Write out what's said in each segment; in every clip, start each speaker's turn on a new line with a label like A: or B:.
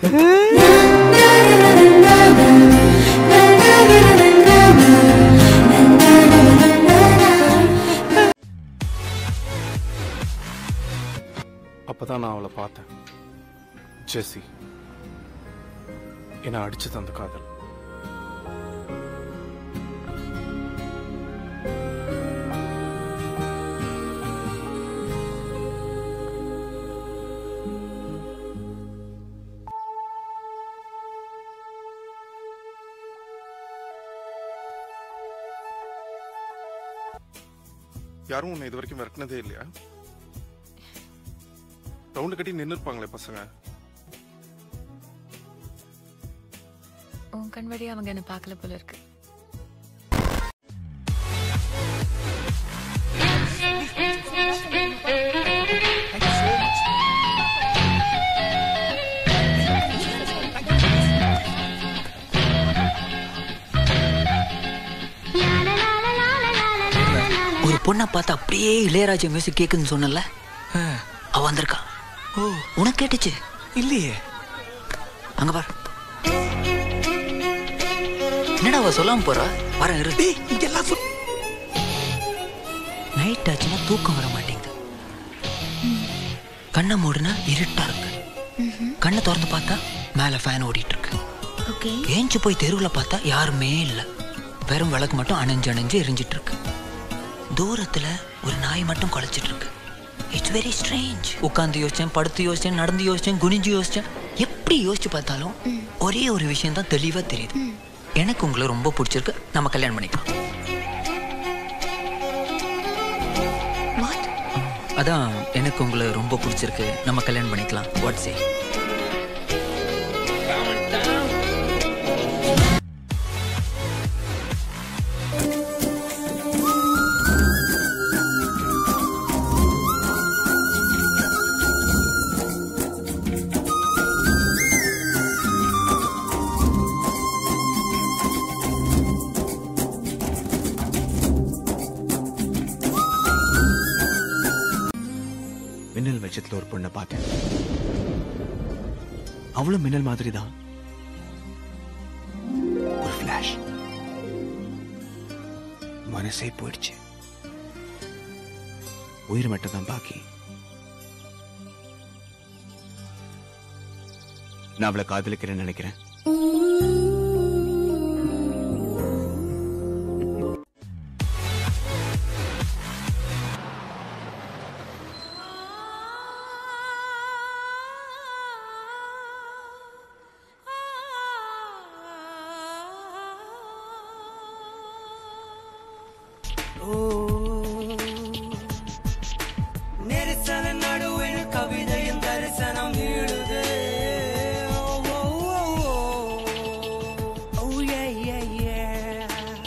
A: அப்பதான் நான் அவளை பார்த்தேன் ஜெஸ்ஸி என்னை அடிச்சது அந்த காதல் யாரும் உன்னை இது வரைக்கும் விரட்டினதே இல்லையா ரவுண்டு கட்டி நின்று இருப்பாங்களே பசங்க
B: உன் கண் வழியா அவங்க என்ன பார்க்கல போல இருக்கு
C: ஒரு பொண்ணை பார்த்து அப்படியே இளையராஜா மியூசிக் கேக்குதுன்னு சொன்னல அவ வந்திருக்கா ஓ உனக்கு கேட்டுச்சு இல்லையே அங்க பார் என்னடா அவ சொல்லாம போறா வரேன் இரு இங்கெல்லாம் சொல் நைட் ஆச்சுன்னா தூக்கம் வர மாட்டேங்குது கண்ணை மூடுனா இருட்டா இருக்கு கண்ணை திறந்து பார்த்தா மேல ஃபேன் ஓடிட்டு இருக்கு
B: ஓகே
C: ஏஞ்சு போய் தெருவுல பார்த்தா யாருமே இல்ல வெறும் விளக்கு மட்டும் அணைஞ்சு அணைஞ்சு எரிஞ்சிட்டு இருக்கு தூரத்துல ஒரு நாய் மட்டும் குலைச்சிட்டு இருக்கு இட்ஸ் வெரி ஸ்ட்ரேஞ்ச் உட்காந்து யோசிச்சேன் படுத்து யோசிச்சேன் நடந்து யோசிச்சேன் குனிஞ்சு யோசிச்சேன் எப்படி யோசிச்சு பார்த்தாலும் ஒரே ஒரு விஷயம் தான் தெளிவா தெரியுது எனக்கு உங்களை ரொம்ப பிடிச்சிருக்கு நம்ம கல்யாணம் பண்ணிக்கலாம் அதான் எனக்கு உங்களை ரொம்ப பிடிச்சிருக்கு நம்ம கல்யாணம் பண்ணிக்கலாம் வாட்ஸ் ஏ
D: மின்னல் வெளிச்சத்துல ஒரு பொண்ணை பார்த்தேன் அவளும் மின்னல் மாதிரி தான் ஒரு ஃபிளாஷ் மனசே போயிடுச்சு உயிர் மட்டும் தான் பாக்கி நான் அவளை காதலிக்கிறேன்னு நினைக்கிறேன்
E: நெரிசல நடுவில் கவிதையும் தரிசனம் நீடுது Oh, yeah, yeah, yeah.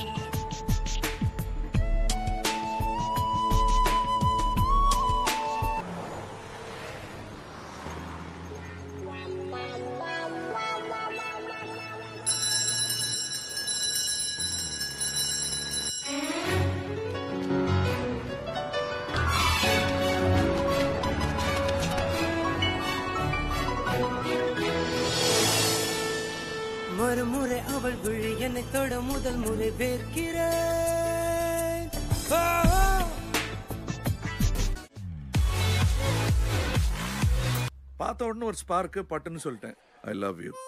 E: மறுமுறை அவள் விழி என்னை தொட முதல் முறை வேர்க்கிறேன் ஓ, ஓ.
F: பார்த்த உடனே ஒரு ஸ்பார்க்கு பட்டுன்னு சொல்லிட்டேன் ஐ லவ் யூ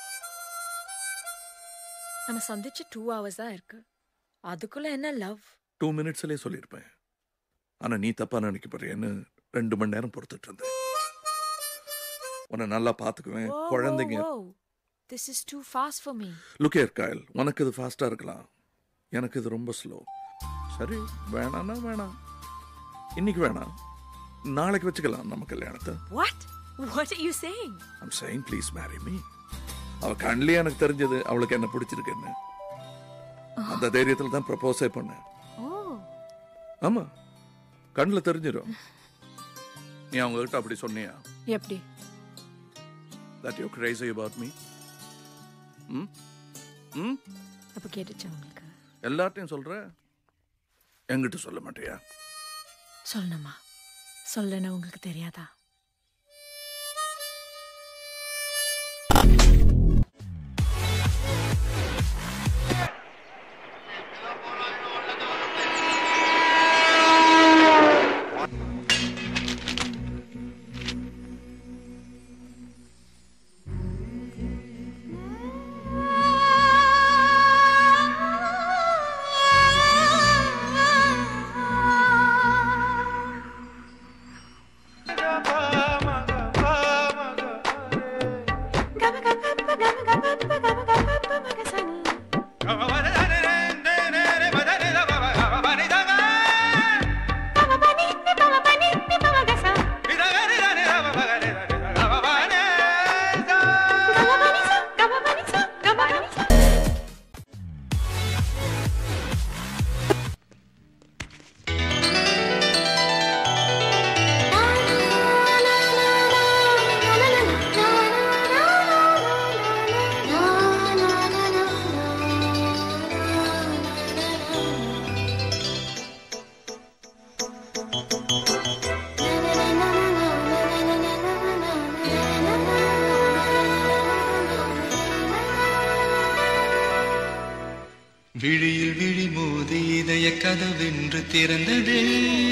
B: நம்ம சந்திச்சு டூ ஹவர்ஸ் தான் இருக்கு அதுக்குள்ள என்ன லவ்
F: டூ மினிட்ஸ்லயே சொல்லியிருப்பேன் ஆனா நீ தப்பா நினைக்க போறியன்னு ரெண்டு மணி நேரம் பொறுத்துட்டு இருந்தேன் உன்னை நல்லா பாத்துக்குவேன் குழந்தைங்க
B: this is too fast for me
F: look ஏர் காயல் உனக்கு இது ஃபாஸ்டா இருக்கலாம் எனக்கு இது ரொம்ப ஸ்லோ சரி வேணாம்னா வேணாம் இன்னைக்கு வேணாம் நாளைக்கு வச்சுக்கலாம் நம்ம கல்யாணத்தை
B: what what are you saying
F: I'm saying please marry me அவ கண்லயே எனக்கு தெரிஞ்சது அவளுக்கு என்ன பிடிச்சிருக்குன்னு அந்த தைரியத்துல தான் ப்ரப்போஸே பண்ணேன்
B: ஓ
F: ஆமா கண்ணில் தெரிஞ்சிடும் நீ அவங்க கிட்ட அப்படி சொன்னியா
B: எப்படி
F: that you're crazy about me ம் ம்
B: அப்ப கேட்டுச்சா உங்களுக்கு
F: எல்லார்ட்டையும் சொல்ற என்கிட்ட சொல்ல மாட்டியா
B: சொல்லணுமா சொல்லனா உங்களுக்கு தெரியாதா
G: விழியில் விழி மோதி இதய கதவென்று திறந்ததே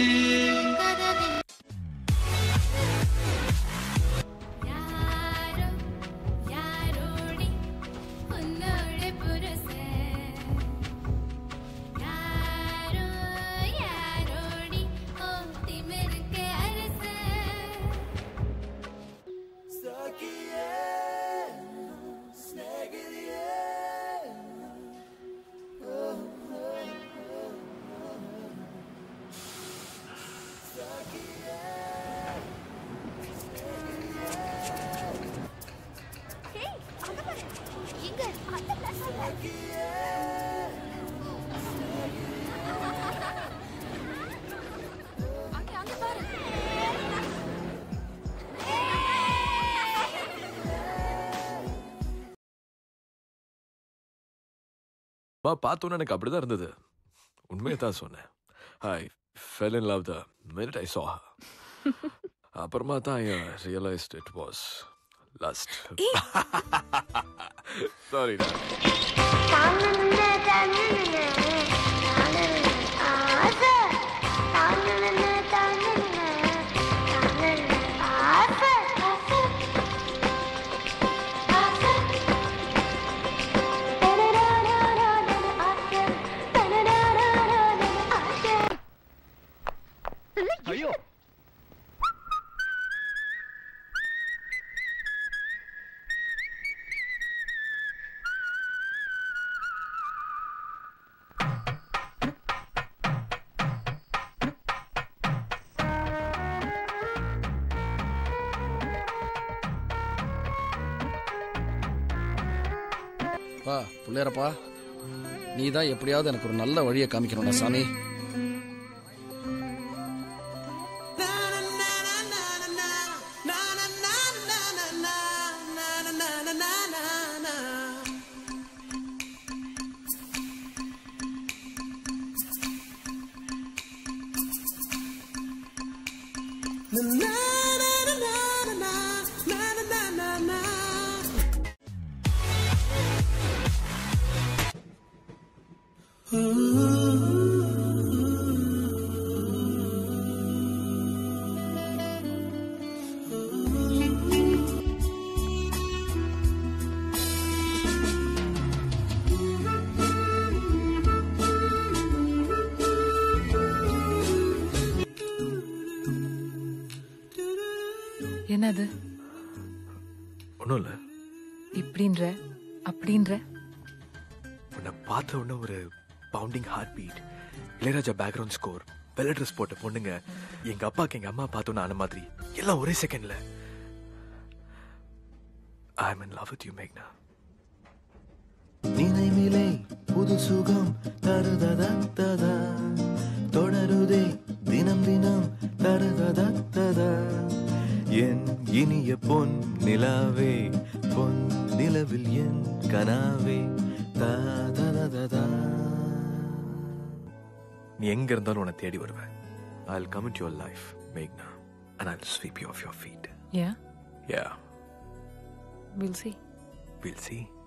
H: யாரோ யாரோடி உன்னோட புருஷன் யாரோ யாரோடி ஓ திமிருக்கு அரசன் எங்க அந்த அங்க அங்க பாரு
I: மா பார்த்தோன்னு எனக்கு அப்படிதான் இருந்தது உண்மையை தான் சொன்னேன் I fell in love the minute I saw அப்புறமா தான் I realised it was lust sorry
H: ஐயோ
J: பா பிள்ளையரப்பா நீ தான் எப்படியாவது எனக்கு ஒரு நல்ல வழியை காமிக்கணும்டா சாமி
K: என்னது
I: ஒன்றும் இல்லை
K: இப்படின்ற அப்படின்ற
I: உன்னை பார்த்த உடனே ஒரு pounding heart beat Ilaiyaraaja background score வெள்ளை ட்ரெஸ் போட்ட பொண்ணுங்க எங்க அப்பாக்கு எங்க அம்மா பார்த்தோன்னு ஆன மாதிரி எல்லாம் ஒரே செகண்ட்ல I am in love with you மேக்னா
L: நினைவிலே புது சுகம் தருததத்ததா தொடருதே தினம் தினம் தருததத்ததா என் இனிய பொன் நிலாவே பொன் நிலவில் என் கனாவே ததததா
I: நீ எங்க இருந்தாலும் உன்னை தேடி வருவேன் I will come in your life மேக்னா and I will sweep you off your feet
K: Yeah,
I: yeah
K: we'll see.
I: Will see